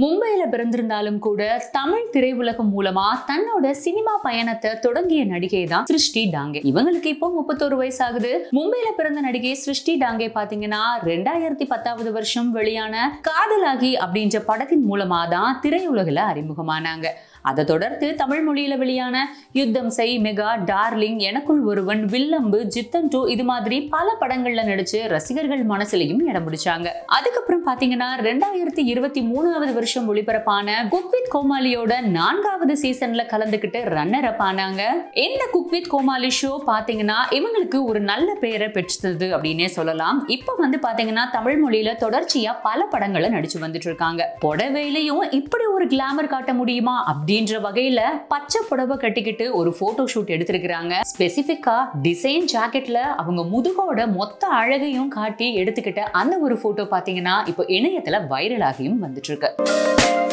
மும்பையில பிறந்திருந்தாலும் கூட தமிழ் திரையுலகம் மூலமா தன்னோட சினிமா பயணத்தை தொடங்கிய நடிகை தான் சிருஷ்டி டாங்கே இவங்களுக்கு இப்போ முப்பத்தோரு வயசு ஆகுது மும்பையில பிறந்த நடிகை சிருஷ்டி டாங்கே பாத்தீங்கன்னா ரெண்டாயிரத்தி பத்தாவது வருஷம் வெளியான காதலாகி அப்படின்ற படத்தின் மூலமா தான் திரையுலகில் அறிமுகமானாங்க அதை தொடர்ந்து தமிழ் மொழியில வெளியான யுத்தம் செய் மெகா டார்லிங் எனக்குள் ஒருவன் வில்லம்பு ஜித்தன் டூ இது மாதிரி பல படங்கள்ல நடிச்சு ரசிகர்கள் மனசுலயும் இடம் பிடிச்சாங்க அதுக்கப்புறம் பாத்தீங்கன்னா ரெண்டாயிரத்தி இருபத்தி மூணாவது வருஷம் ஒளிபரப்பான குக் வித் கோமாளியோட நான்காவது சீசன்ல கலந்துக்கிட்டு ரன்னர் அப் ஆனாங்க இந்த குக் வித் கோமாளி ஷோ பாத்தீங்கன்னா இவங்களுக்கு ஒரு நல்ல பெயரை பெற்றது அப்படின்னே சொல்லலாம் இப்போ வந்து பாத்தீங்கன்னா தமிழ் மொழியில தொடர்ச்சியா பல படங்களை நடிச்சு வந்துட்டு இருக்காங்க புடவையிலையும் இப்படி ஒரு கிளாமர் காட்ட முடியுமா அப்படின்ற வகையில பச்சை புடவை கட்டிக்கிட்டு ஒரு போட்டோ ஷூட் எடுத்திருக்கிறாங்க ஸ்பெசிபிக்கா டிசைன் ஜாக்கெட்ல அவங்க முதுகோட மொத்த அழகையும் காட்டி எடுத்துக்கிட்ட அந்த ஒரு போட்டோ பாத்தீங்கன்னா இப்போ இணையத்துல வைரல் ஆகியும் வந்துட்டு இருக்கு